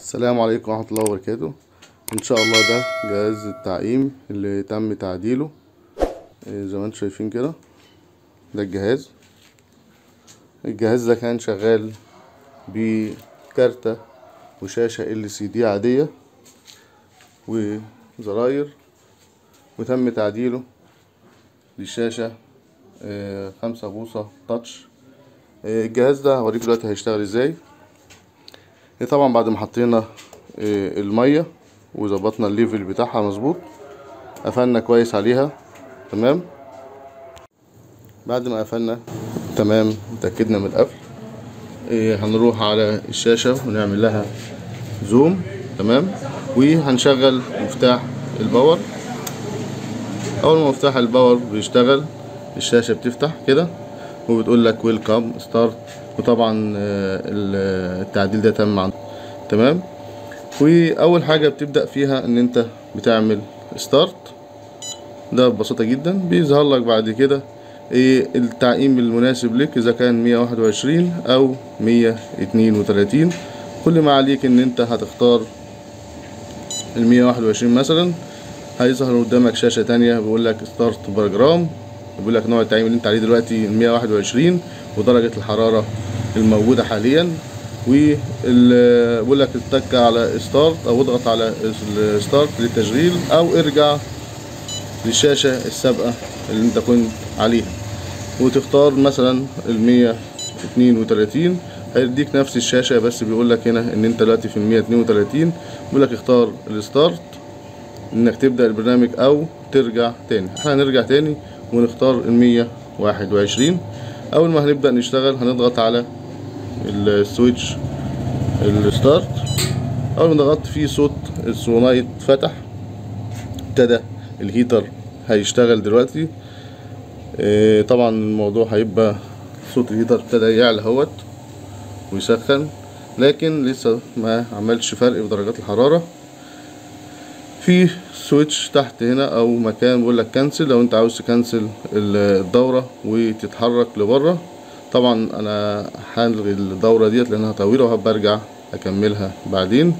السلام عليكم ورحمة الله وبركاته ان شاء الله ده جهاز التعقيم اللي تم تعديله إيه زي ما انتم شايفين كده ده الجهاز الجهاز ده كان شغال بكارتة وشاشة ال سي دي عادية وزراير وتم تعديله للشاشة إيه خمسة بوصة تاتش إيه الجهاز ده هوريكم دلوقتي هيشتغل ازاي إيه طبعا بعد ما حطينا إيه المية وظبطنا الليفل بتاعها مظبوط قفلنا كويس عليها تمام بعد ما قفلنا تمام اتأكدنا من القفل إيه هنروح على الشاشة ونعمل لها زوم تمام وهنشغل مفتاح الباور اول ما مفتاح الباور بيشتغل الشاشة بتفتح كده وبتقول لك ويلكم ستارت وطبعا التعديل ده تم عن تمام واول حاجه بتبدا فيها ان انت بتعمل ستارت ده ببساطه جدا بيظهر لك بعد كده ايه التعقيم المناسب لك اذا كان 121 او 132 كل ما عليك ان انت هتختار ال 121 مثلا هيظهر قدامك شاشه تانية بيقول لك ستارت بروجرام بيقول لك نوع التعقيم اللي انت عليه دلوقتي ال 121 ودرجه الحراره الموجوده حاليا بيقول لك اتك على ستارت او اضغط على الستارت للتشغيل او ارجع للشاشه السابقه اللي انت كنت عليها وتختار مثلا ال 132 هيديك نفس الشاشه بس بيقول لك هنا ان انت دلوقتي في ال 132 بيقول لك اختار الستارت انك تبدا البرنامج او ترجع تاني احنا هنرجع تاني ونختار ال 121 اول ما هنبدا نشتغل هنضغط على السويتش الستارت اول ما ضغطت فيه صوت السونايت فتح ابتدى الهيتر هيشتغل دلوقتي اه طبعا الموضوع هيبقى صوت الهيتر ابتدى يعلى اهوت ويسخن لكن لسه ما عملش فرق في درجات الحراره في سويتش تحت هنا او مكان بيقول لك كنسل لو انت عاوز تكنسل الدوره وتتحرك لبره طبعا انا هلغي الدوره ديت لانها طويله وهبقى ارجع اكملها بعدين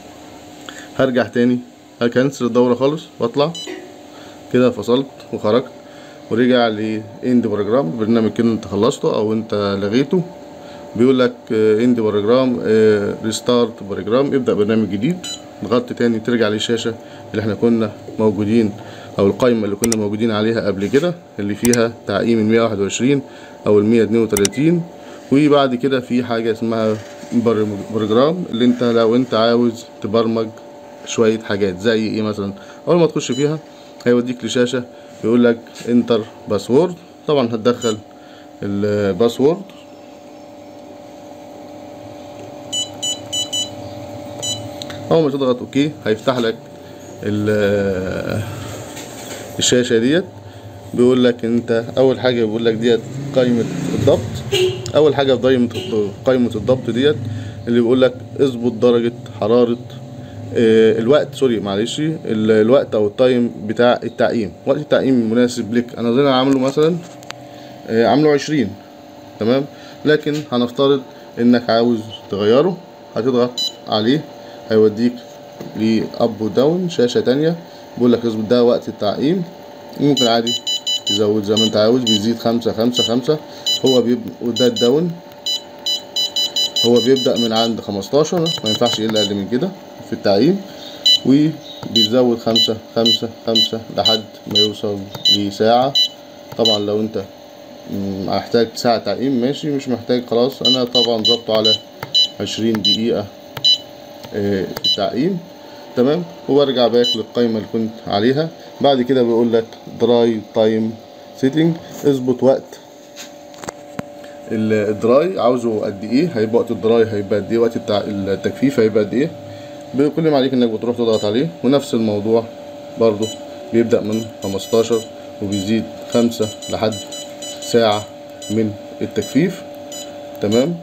هرجع تاني هكنسل الدوره خالص واطلع كده فصلت وخرجت ورجع لاند بروجرام برنامج كده انت خلصته او انت لغيته بيقول لك اند بروجرام ريستارت بروجرام ابدا برنامج جديد ضغطت تاني ترجع للشاشه اللي احنا كنا موجودين او القائمه اللي كنا موجودين عليها قبل كده اللي فيها تعقيم ال 121 او ال 132 وبعد كده في حاجه اسمها بروجرام اللي انت لو انت عاوز تبرمج شويه حاجات زي ايه مثلا اول ما تخش فيها هيوديك لشاشه يقول لك انتر باسورد طبعا هتدخل الباسورد اول ما تضغط اوكي هيفتح لك الشاشه ديت بيقول لك انت اول حاجه بيقول لك ديت قائمه الضبط اول حاجه في قائمه قائمه الضبط ديت اللي بيقول لك اظبط درجه حراره اه الوقت سوري معلش الوقت او التايم بتاع التعقيم وقت التعقيم المناسب لك انا زي عامله مثلا اه عامله 20 تمام لكن هنفترض انك عاوز تغيره هتضغط عليه هيوديك لاب وداون شاشه تانية بيقول لك اظبط ده وقت التعقيم ممكن عادي تزود زي ما انت عاوز بيزيد خمسة خمسة خمسة هو بيبقى ده الداون هو بيبدأ من عند خمستاشر ما ينفعش يقل اقل من كده في التعقيم وبيزود خمسة خمسة خمسة لحد ما يوصل لساعة طبعا لو انت محتاج ساعة تعقيم ماشي مش محتاج خلاص انا طبعا ظبطه على عشرين دقيقة في التعقيم تمام وبرجع باك للقائمه اللي كنت عليها بعد كده بيقول لك دراي تايم سيتنج اظبط وقت الدراي عاوزه قد ايه هيبقى وقت الدراي هيبقى قد ايه وقت بتاع التجفيف هيبقى قد ايه كل ما عليك انك بتروح تضغط عليه ونفس الموضوع برضو بيبدأ من 15 وبيزيد خمسة لحد ساعة من التجفيف تمام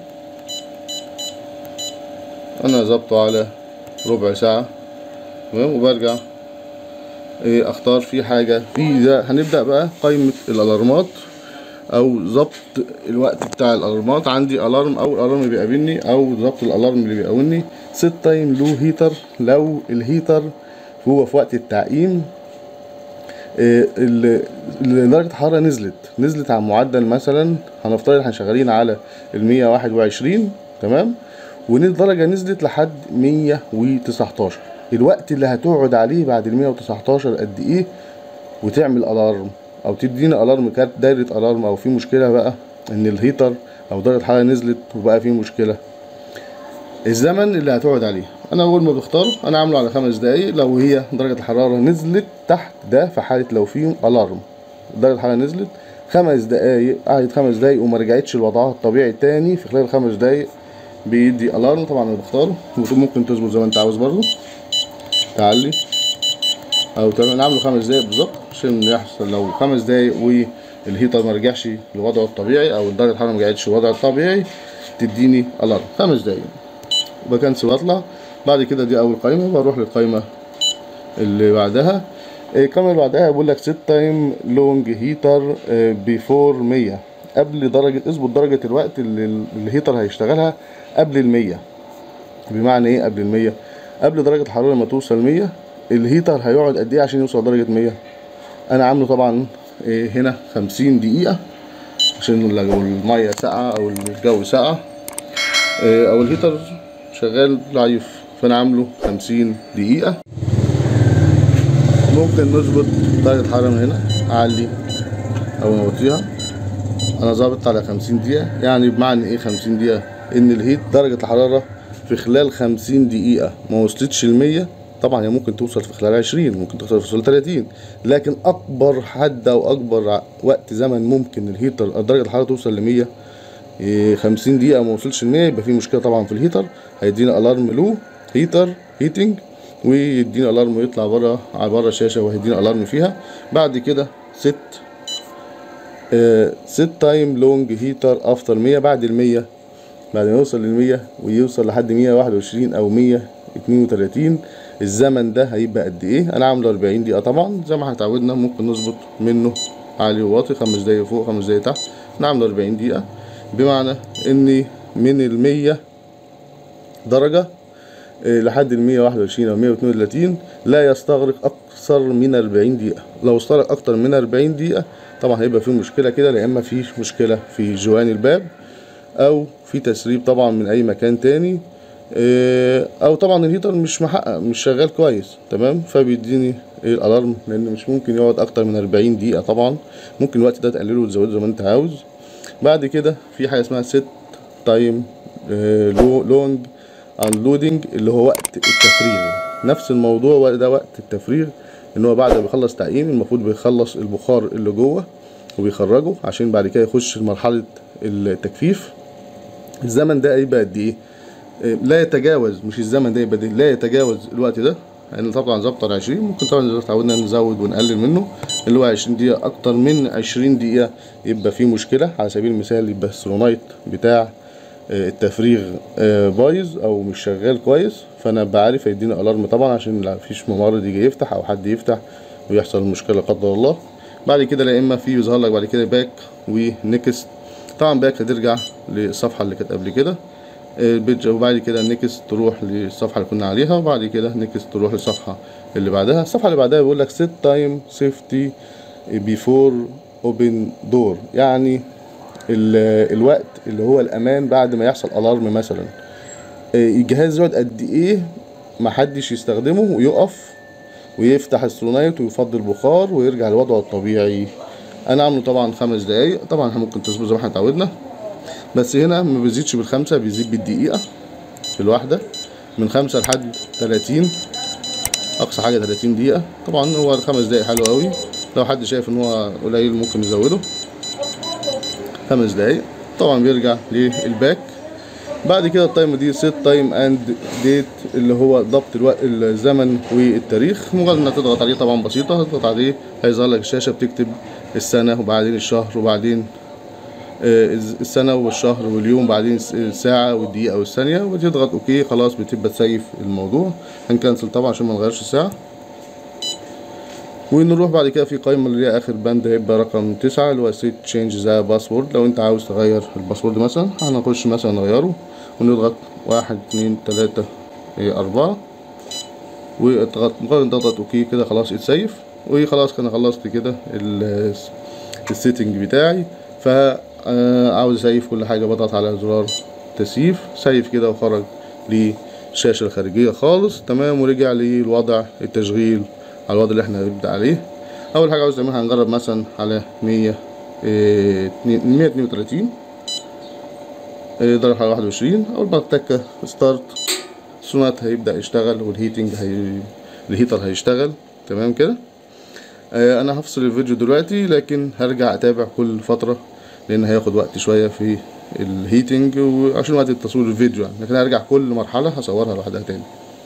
انا ظبطه على ربع ساعة تمام وبرجع ايه اختار في حاجة في ده هنبدأ بقى قائمة الالارمات او ضبط الوقت بتاع الالارمات عندي الارم او الارم بيقابلني او ضبط الالارم اللي بيقابلني ست تايم لو هيتر لو الهيتر هو في وقت التعقيم آه، ال- ال- درجة الحرارة نزلت نزلت عن معدل مثلا هنفترض احنا شغالين على ال 121 تمام والدرجة نزلت لحد 119 الوقت اللي هتقعد عليه بعد ال 119 قد ايه وتعمل الارم او تدينا الارم كارت دايرة الارم او في مشكلة بقى ان الهيتر او درجة الحرارة نزلت وبقى في مشكلة الزمن اللي هتقعد عليه انا اول ما بختاره انا عامله على خمس دقايق لو هي درجة الحرارة نزلت تحت ده في حالة لو في الارم درجة الحرارة نزلت خمس دقايق قعدت خمس دقايق وما رجعتش لوضعها الطبيعي تاني في خلال خمس دقايق بيدي الارم طبعا انا بختاره وممكن تظبط زي ما انت عاوز برضه تعلي او تمام انا عامله خمس دقايق بالظبط عشان يحصل لو خمس دقايق والهيتر ما رجعش لوضعه الطبيعي او درجة الحرارة ما رجعتش لوضعها الطبيعي تديني الارم خمس دقايق بكنسل واطلع بعد كده دي اول قائمه بروح للقائمه اللي بعدها إيه، القائمه اللي بعدها بقول لك ست تايم لونج هيتر بيفور 100 قبل درجه اظبط درجه الوقت اللي ال- الهيتر هيشتغلها قبل ال 100 بمعنى ايه قبل ال 100 قبل درجه الحراره ما توصل 100 الهيتر هيقعد قد ايه عشان يوصل درجه 100 انا عامله طبعا إيه، هنا 50 دقيقه عشان لو الميه ساقعه او الجو ساقع إيه، او الهيتر شغال ضعيف فانا عامله 50 دقيقة ممكن نظبط درجة الحرارة من هنا اعلي او نوطيها انا ظابط على 50 دقيقة يعني بمعنى ايه 50 دقيقة ان الهيت درجة الحرارة في خلال 50 دقيقة ما وصلتش ل 100 طبعا هي ممكن توصل في خلال 20 ممكن توصل في خلال 30 لكن اكبر حد او اكبر ع- وقت زمن ممكن الهيتر درجة الحرارة توصل ل 100 إيه، 50 دقيقة ما وصلش ل 100 يبقى في مشكلة طبعا في الهيتر هيدينا الارم لو هيتر هيتنج ويدينا الارم ويطلع بره على بره الشاشة وهيدينا الارم فيها بعد كده ست ست تايم لونج هيتر افتر 100 بعد ال 100 بعد ما يوصل لل 100 ويوصل لحد 121 او 132 الزمن ده هيبقى قد ايه انا عامله 40 دقيقة طبعا زي ما احنا اتعودنا ممكن نظبط منه عالي وواطي خمس دقايق فوق خمس دقايق تحت انا عامله 40 دقيقة بمعنى اني من ال 100 درجة إيه، لحد ال 121 او 132 لا يستغرق اكثر من 40 دقيقة لو استغرق اكتر من 40 دقيقة طبعا هيبقى في مشكلة كده لا اما في مشكلة في جوان الباب او في تسريب طبعا من اي مكان تاني إيه، او طبعا الهيتر مش محقق مش شغال كويس تمام فبيديني ايه الالارم لان مش ممكن يقعد اكتر من 40 دقيقة طبعا ممكن الوقت ده تقلله وتزوده زي ما انت عاوز بعد كده في حاجه اسمها ست تايم لونج انلودنج اللي هو وقت التفريغ نفس الموضوع ده وقت التفريغ ان هو بعد ما بيخلص تعقيم المفروض بيخلص البخار اللي جوه وبيخرجه عشان بعد كده يخش مرحله التجفيف الزمن ده هيبقى قد ايه آه، لا يتجاوز مش الزمن ده يبقى ده لا يتجاوز الوقت ده يعني طبعا ظبط على 20 ممكن طبعا زي ما اتعودنا نزود ونقلل منه اللي هو 20 دقيقة أكتر من 20 دقيقة يبقى فيه مشكلة على سبيل المثال يبقى السولونايت بتاع آه، التفريغ آه، بايظ أو مش شغال كويس فأنا بعرف هيديني ألارم طبعا عشان لا فيش ممرض يجي يفتح أو حد يفتح ويحصل مشكلة لا قدر الله بعد كده لا إما في يظهر لك بعد كده باك ونكست طبعا باك هترجع للصفحة اللي كانت قبل كده البيج وبعد كده نيكست تروح للصفحه اللي كنا عليها وبعد كده نيكست تروح للصفحه اللي بعدها الصفحه اللي بعدها بيقول لك set time safety before open door يعني ال- الوقت اللي هو الامان بعد ما يحصل الارم مثلا آه، الجهاز يقعد قد ايه محدش يستخدمه ويقف ويفتح السولونايت ويفضي البخار ويرجع لوضعه الطبيعي انا عامله طبعا خمس دقايق طبعا احنا ممكن تظبط زي ما احنا اتعودنا بس هنا ما بيزيدش بالخمسة بيزيد بالدقيقة في الواحدة من خمسة لحد تلاتين أقصى حاجة تلاتين دقيقة طبعا هو الخمس دقايق حلو أوي لو حد شايف إن هو قليل ممكن يزوده خمس دقايق طبعا بيرجع للباك بعد كده التايم دي سيت تايم اند ديت اللي هو ضبط الوقت الزمن والتاريخ مجرد انك تضغط عليه طبعا بسيطه تضغط عليه هيظهر لك الشاشه بتكتب السنه وبعدين الشهر وبعدين آه، السنة والشهر واليوم بعدين الساعة والدقيقة والثانية وتضغط اوكي خلاص بتبقى تسيف الموضوع هنكنسل طبعا عشان ما نغيرش الساعة ونروح بعد كده في قائمة اللي هي آخر بند هيبقى رقم تسعة اللي هو سيت تشينج ذا باسورد لو أنت عاوز تغير الباسورد مثلا هنخش مثلا نغيره ونضغط واحد اتنين تلاتة إيه، أربعة واضغط مجرد نضغط اوكي كده خلاص اتسيف وخلاص كده خلصت كده ال- السيتنج بتاعي ف آه، عاوز اسيف كل حاجه بضغط على زرار تسييف سيف كده وخرج للشاشه الخارجيه خالص تمام ورجع للوضع التشغيل على الوضع اللي احنا هنبدا عليه اول حاجه عاوز نعملها هنجرب مثلا على 100 آه، 132 آه، ضرب على 21 اول ما تك ستارت السونات هيبدأ يشتغل والهيتنج هي... الهيتر هيشتغل تمام كده آه انا هفصل الفيديو دلوقتي لكن هرجع اتابع كل فترة لان هياخد وقت شوية في الهيتنج وعشان وقت تصوير الفيديو يعني لكن هرجع كل مرحلة هصورها لوحدها تاني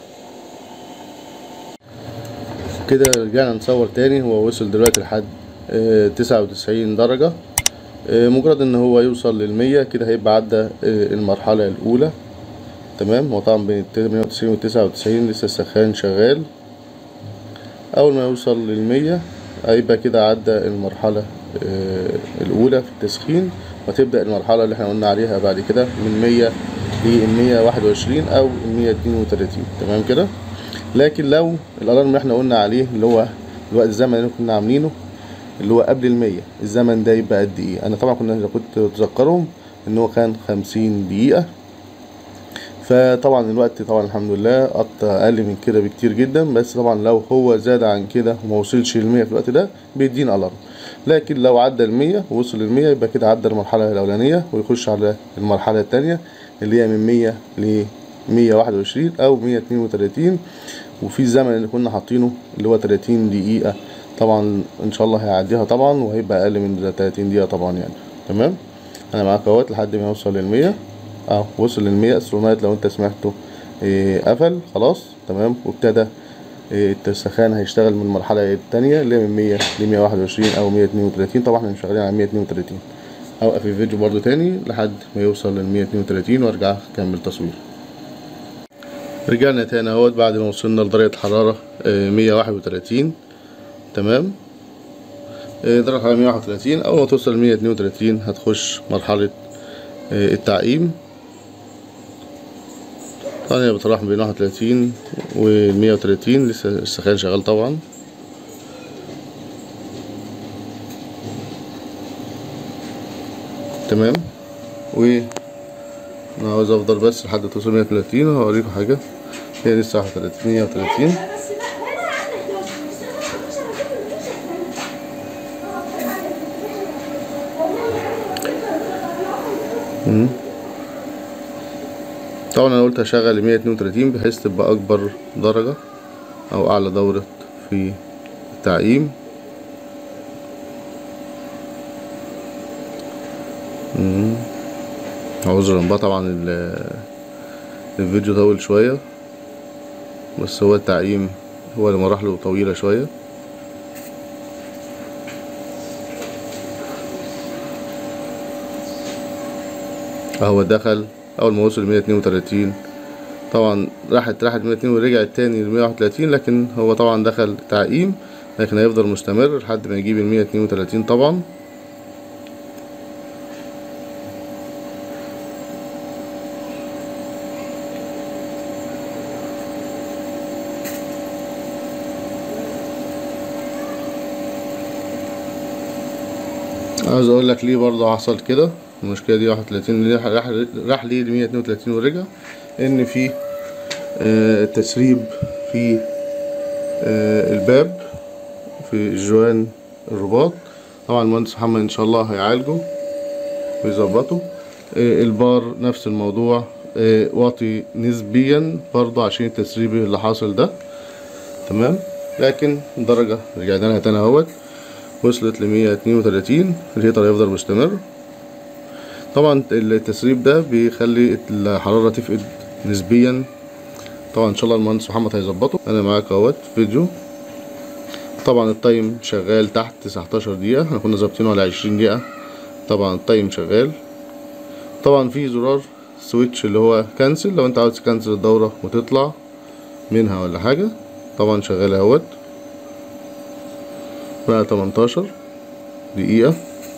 كده رجعنا نصور تاني هو وصل دلوقتي لحد تسعة وتسعين درجة آه، مجرد ان هو يوصل للمية كده هيبقى عدى آه، المرحلة الاولى تمام هو طبعا بين التمانية وتسعين والتسعة وتسعين لسه السخان شغال أول ما يوصل للمية هيبقى كده عدى المرحلة آه، الأولى في التسخين وتبدأ المرحلة اللي احنا قلنا عليها بعد كده من مية للمية واحد وعشرين أو المية اتنين وتلاتين تمام كده لكن لو الألارم اللي احنا قلنا عليه اللي هو الوقت الزمن اللي كنا عاملينه اللي هو قبل المية الزمن ده يبقى قد ايه أنا طبعا كنا إذا كنت تذكرهم إن هو كان خمسين دقيقة فطبعا الوقت طبعا الحمد لله قط اقل من كده بكتير جدا بس طبعا لو هو زاد عن كده وما وصلش للمية في الوقت ده بيدينا الارم لكن لو عدى المية ووصل للمية يبقى كده عدى المرحلة الأولانية ويخش على المرحلة التانية اللي هي من مية لمية واحد وعشرين أو مية اتنين وتلاتين وفي الزمن اللي كنا حاطينه اللي هو تلاتين دقيقة طبعا إن شاء الله هيعديها طبعا وهيبقى أقل من تلاتين دقيقة طبعا يعني تمام أنا معاك اهوت لحد ما يوصل للمية اه وصل للمية السونايت لو انت سمعته إيه قفل خلاص تمام وابتدى إيه السخان هيشتغل من المرحلة التانية اللي هي من مية لمية واحد وعشرين أو مية اتنين وتلاتين طبعا احنا مش شغالين على مية اتنين وتلاتين أوقف الفيديو برضو تاني لحد ما يوصل للمية اتنين وتلاتين وارجع أكمل تصوير رجعنا تاني اهوت بعد ما وصلنا لدرجة حرارة مية واحد وتلاتين تمام إيه درجة حرارة مية واحد وتلاتين أول ما توصل لمية اتنين وتلاتين هتخش مرحلة إيه التعقيم طبعا هي بتراوح بين واحد وتلاتين ومية وتلاتين لسه السخان شغال طبعا تمام و انا عاوز افضل بس لحد توصل مية وتلاتين وهوريكم حاجة هي لسه واحد وتلاتين مية وتلاتين مم. طبعا انا قلت هشغل 132 بحيث تبقى اكبر درجة او اعلى دورة في التعقيم مم. عذرا بقى طبعا ال- الفيديو طول شوية بس هو التعقيم هو اللي مراحله طويلة شوية اهو دخل اول ما وصل 132 طبعا راحت راحت 102 ورجعت تاني ل 131 لكن هو طبعا دخل تعقيم لكن هيفضل مستمر لحد ما يجيب ال 132 طبعا عاوز اقول لك ليه برضه حصل كده المشكله دي 31 ليه راح راح ليه ل 132 ورجع ان في آه تسريب في آه الباب في جوان الرباط طبعا المهندس محمد ان شاء الله هيعالجه ويظبطه آه البار نفس الموضوع آه واطي نسبيا برضه عشان التسريب اللي حاصل ده تمام لكن درجة رجعنا لها تاني اهوت وصلت لمية اتنين وتلاتين الهيتر هيفضل مستمر طبعا التسريب ده بيخلي الحرارة تفقد نسبيا طبعا ان شاء الله المهندس محمد هيظبطه انا معاك اهوت فيديو طبعا التايم شغال تحت 19 دقيقة احنا كنا ظابطينه على 20 دقيقة طبعا التايم شغال طبعا في زرار سويتش اللي هو كانسل لو انت عاوز تكنسل الدورة وتطلع منها ولا حاجة طبعا شغال اهوت بقى 18 دقيقة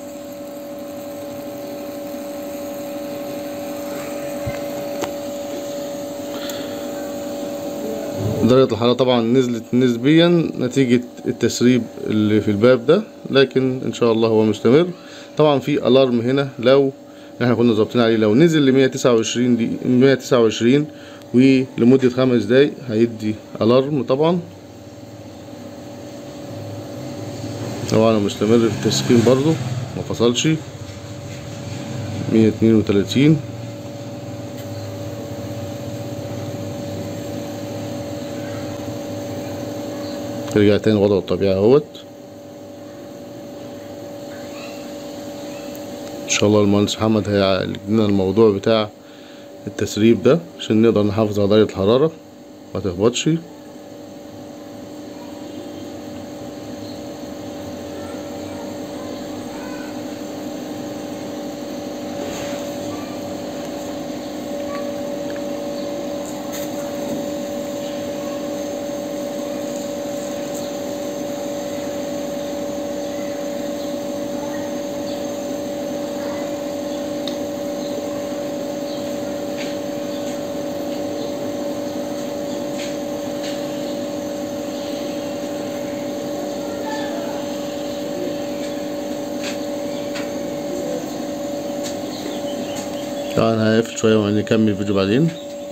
درجة الحرارة طبعا نزلت نسبيا نتيجة التسريب اللي في الباب ده لكن ان شاء الله هو مستمر طبعا في الارم هنا لو احنا كنا ظابطين عليه لو نزل ل 129 دي 129 ولمدة خمس دقايق هيدي الارم طبعا طبعا مستمر في التسخين برضو ما فصلش 132 رجع تاني وضعه الطبيعي اهوت ان شاء الله المهندس محمد هيعالج لنا الموضوع بتاع التسريب ده عشان نقدر نحافظ على درجة الحرارة ما تهبطش طبعا هقفل شوية ونكمل الفيديو بعدين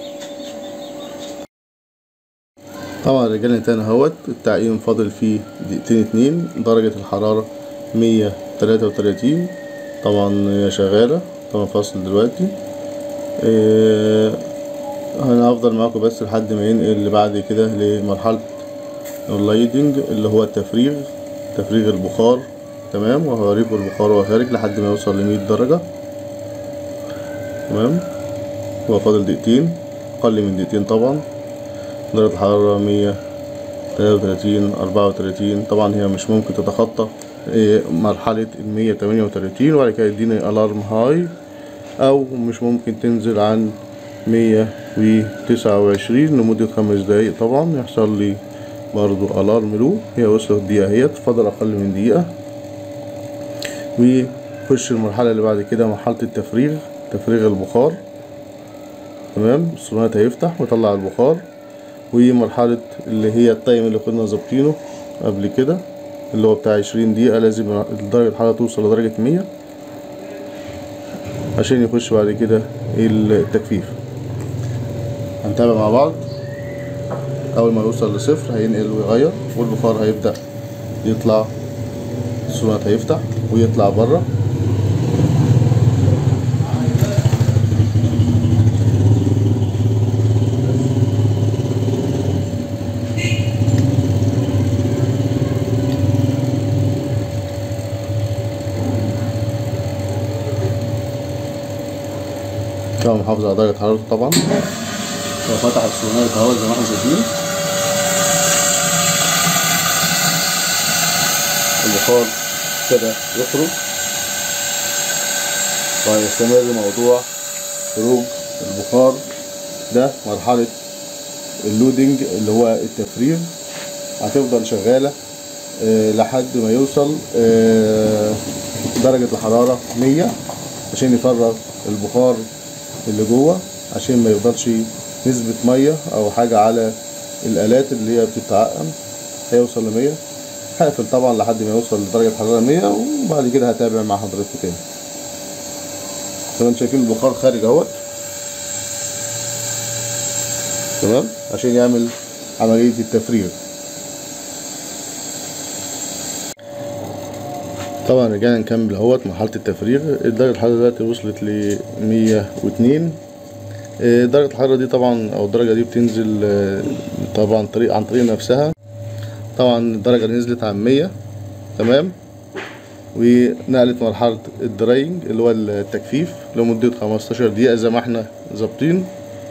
طبعا رجعنا تاني اهوت التعقيم فاضل فيه دقيقتين اتنين درجة الحرارة مية تلاتة وتلاتين طبعا هي شغالة طبعا فاصل دلوقتي إيه انا هفضل معاكم بس لحد ما ينقل اللي بعد كده لمرحلة اللايدنج اللي هو التفريغ تفريغ البخار تمام وهوريكم البخار وهو خارج لحد ما يوصل لمية درجة تمام هو فاضل دقيقتين أقل من دقيقتين طبعا درجة الحرارة مية تلاتة وتلاتين أربعة وتلاتين طبعا هي مش ممكن تتخطى إيه، مرحلة المية تمانية وتلاتين وبعد كده يديني ألارم هاي أو مش ممكن تنزل عن مية وتسعة وعشرين لمدة خمس دقايق طبعا يحصل لي برضو ألارم له هي وصلت دقيقة اهيت فاضل أقل من دقيقة وخش المرحلة اللي بعد كده مرحلة التفريغ تفريغ البخار تمام السولونات هيفتح ويطلع البخار ومرحلة اللي هي التايم اللي كنا ظابطينه قبل كده اللي هو بتاع عشرين دقيقة لازم درجة الحرارة توصل لدرجة مية عشان يخش بعد كده التجفيف هنتابع مع بعض أول ما يوصل لصفر هينقل ويغير والبخار هيبدأ يطلع السولونات هيفتح ويطلع بره طبعا محافظ على درجة حرارته طبعا هو فتح السولونات اهو زي ما احنا شايفين البخار ابتدى يخرج ويستمر موضوع خروج البخار ده مرحلة اللودنج اللي هو التفريغ هتفضل شغالة آه، لحد ما يوصل آه، درجة الحرارة مية عشان يفرغ البخار اللي جوه عشان ما يفضلش نسبة مية أو حاجة على الآلات اللي هي بتتعقم هيوصل لمية هقفل طبعا لحد ما يوصل لدرجة حرارة مية وبعد كده هتابع مع حضرتكم تاني تمام شايفين البخار خارج اهوت تمام عشان يعمل عملية التفريغ طبعا رجعنا نكمل اهوت مرحلة التفريغ درجة الحرارة دلوقتي وصلت ل 102 آه، درجة الحرارة دي طبعا او الدرجة دي بتنزل آه، طبعا طريق عن طريق نفسها طبعا الدرجة اللي نزلت عن 100 تمام ونقلت مرحلة الدراينج اللي هو التجفيف لمدة 15 دقيقة زي ما احنا ظابطين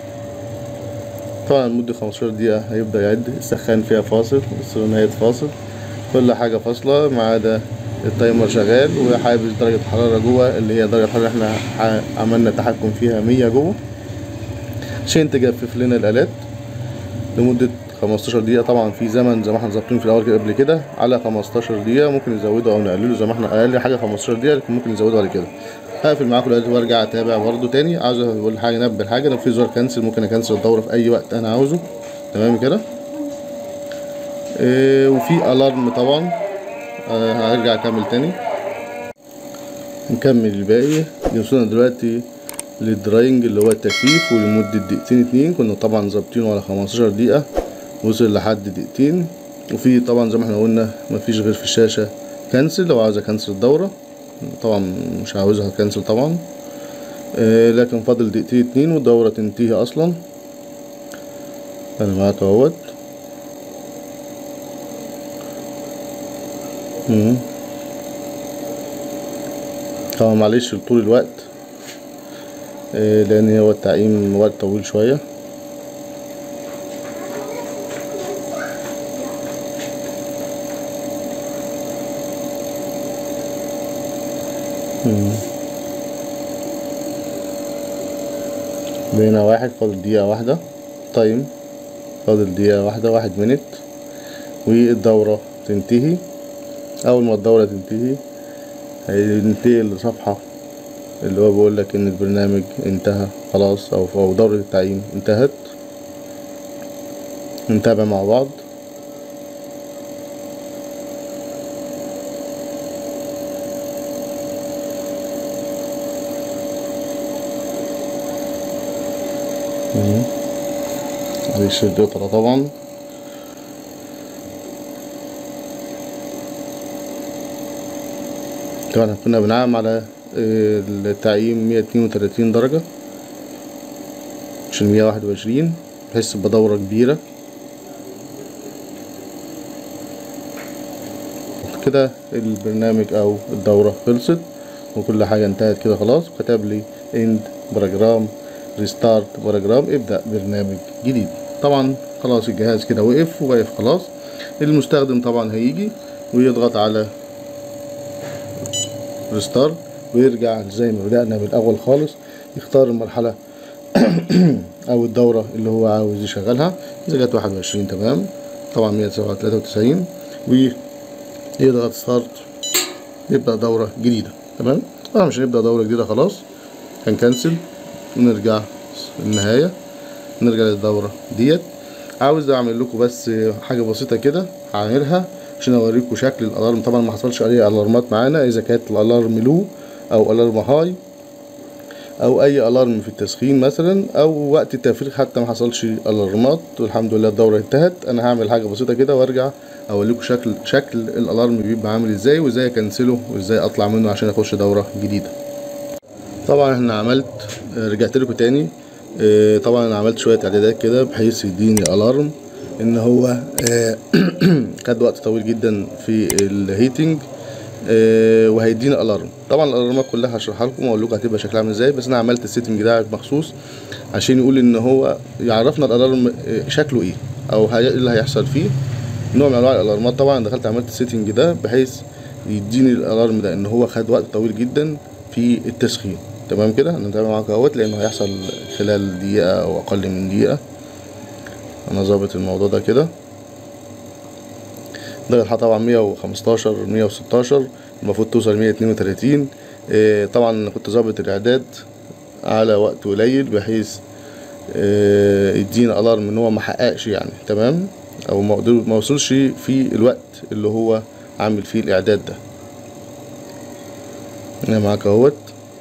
طبعا مدة 15 دقيقة هيبدأ يعد السخان فيها فاصل السخونية فاصل كل حاجة فاصلة ما عدا التايمر شغال وحابس درجة الحرارة جوه اللي هي درجة الحرارة احنا ع- عملنا تحكم فيها 100 جوه عشان تجفف لنا الآلات لمدة 15 دقيقة طبعا في زمن زي ما احنا ظابطين في الأول كده قبل كده على 15 دقيقة ممكن نزوده أو نقلله زي ما احنا أقل حاجة 15 دقيقة لكن ممكن نزوده بعد كده هقفل معاكم دلوقتي وارجع اتابع برضه تاني عاوز اقول حاجة انبه حاجة لو في زرار كنسل ممكن اكنسل الدورة في أي وقت أنا عاوزه تمام كده إيه وفي الارم طبعا آه هرجع اكمل تاني نكمل الباقي وصلنا دلوقتي للدراينج اللي هو التجفيف ولمدة دقيقتين اتنين كنا طبعا ظابطينه على خمستاشر دقيقة وصل لحد دقيقتين وفي طبعا زي ما احنا قلنا مفيش غير في الشاشة كنسل لو عاوز اكنسل الدورة طبعا مش عاوزها كنسل طبعا آه لكن فاضل دقيقتين اتنين والدورة تنتهي اصلا انا معاك اهوت مم. طبعا معلش طول الوقت آه، لان هو التعقيم وقت طويل شوية مم. بقينا واحد فاضل دقيقة واحدة تايم فاضل دقيقة واحدة واحد منت والدورة تنتهي أول ما الدورة تنتهي هينتقل لصفحة اللي هو بيقول لك إن البرنامج انتهى خلاص أو أو دورة التعيين انتهت نتابع مع بعض مم. دي الشريطة طبعا طبعا كنا بنعمل على آه، التعيين مية اتنين وتلاتين درجة عشان مية واحد وعشرين بحس بدورة كبيرة كده البرنامج او الدورة خلصت وكل حاجة انتهت كده خلاص كتب لي اند بروجرام ريستارت بروجرام ابدأ برنامج جديد طبعا خلاص الجهاز كده وقف وقف خلاص المستخدم طبعا هيجي ويضغط على ريستارت ويرجع زي ما بدأنا من الأول خالص يختار المرحلة أو الدورة اللي هو عاوز يشغلها إذا جت واحد وعشرين تمام طبعا مية سبعة تلاتة وتسعين ويضغط ستارت يبدأ دورة جديدة تمام طبعا مش هنبدأ دورة جديدة خلاص هنكنسل ونرجع النهاية نرجع للدورة ديت عاوز اعمل لكم بس حاجة بسيطة كده هعملها عشان اوريكم شكل الالارم طبعا ما حصلش عليه الارمات معانا اذا كانت الالارم لو او الارم هاي او اي الارم في التسخين مثلا او وقت التفريغ حتى ما حصلش الارمات والحمد لله الدوره انتهت انا هعمل حاجه بسيطه كده وارجع اوريكم شكل شكل الالارم بيبقى عامل ازاي وازاي اكنسله وازاي اطلع منه عشان اخش دوره جديده طبعا احنا عملت رجعت لكم تاني اه، طبعا انا عملت شويه اعدادات كده بحيث يديني الارم ان هو اه، خد وقت طويل جدا في الهيتنج اه، وهيديني الارم طبعا الالارمات كلها هشرحها لكم واقول لكم هتبقى شكلها عامل ازاي بس انا عملت السيتنج ده مخصوص عشان يقول ان هو يعرفنا الالارم اه، شكله ايه او هي- ايه اللي هيحصل فيه نوع من انواع الالارمات طبعا دخلت عملت السيتنج ده بحيث يديني الالارم ده ان هو خد وقت طويل جدا في التسخين تمام كده انا متابع معاك اهوت لانه هيحصل خلال دقيقة او اقل من دقيقة انا ظابط الموضوع ده كده درجة طبعا مية وخمستاشر مية وستاشر المفروض توصل مية اتنين وتلاتين إيه، طبعا أنا كنت ظابط الاعداد على وقت قليل بحيث إيه، يدينا الارم ان هو ما حققش يعني تمام او ما قدر- ما وصلش في الوقت اللي هو عامل فيه الاعداد ده انا معاك اهوت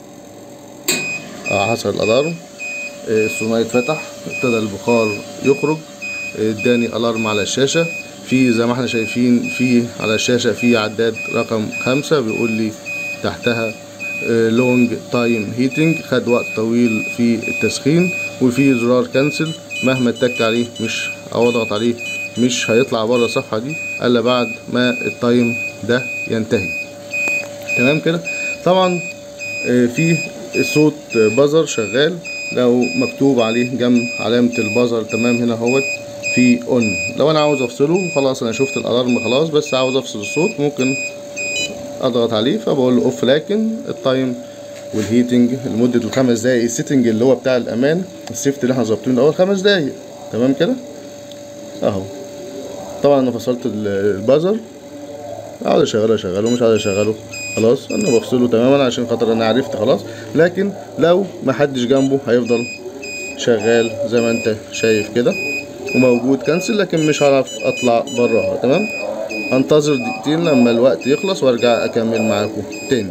اه حصل الالارم آه، الصومعة اتفتح ابتدى البخار يخرج آه، اداني الارم على الشاشة في زي ما احنا شايفين في على الشاشة في عداد رقم خمسة بيقول لي تحتها لونج تايم هيتنج خد وقت طويل في التسخين وفي زرار كنسل مهما اتك عليه مش او اضغط عليه مش هيطلع بره الصفحة دي الا بعد ما التايم ده ينتهي تمام كده طبعا آه، في صوت بزر شغال لو مكتوب عليه جنب علامة البزر تمام هنا اهوت في اون لو انا عاوز افصله خلاص انا شفت الالارم خلاص بس عاوز افصل الصوت ممكن اضغط عليه فبقول له اوف لكن التايم والهيتنج لمدة الخمس دقايق السيتنج اللي هو بتاع الامان السيفتي اللي احنا ظابطينه الاول خمس دقايق تمام كده اهو طبعا انا فصلت ال- البازر عاوز اشغله اشغله مش عاوز اشغله خلاص انا بفصله تماما عشان خاطر انا عرفت خلاص لكن لو محدش جنبه هيفضل شغال زي ما انت شايف كده وموجود كنسل لكن مش هعرف اطلع براها تمام هنتظر دقيقتين لما الوقت يخلص وارجع اكمل معاكم تاني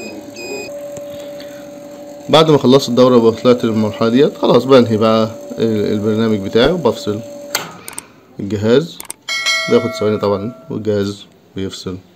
بعد ما خلصت الدورة وطلعت للمرحلة ديت خلاص بنهي بقى ال- البرنامج بتاعي وبفصل الجهاز بياخد ثواني طبعا والجهاز بيفصل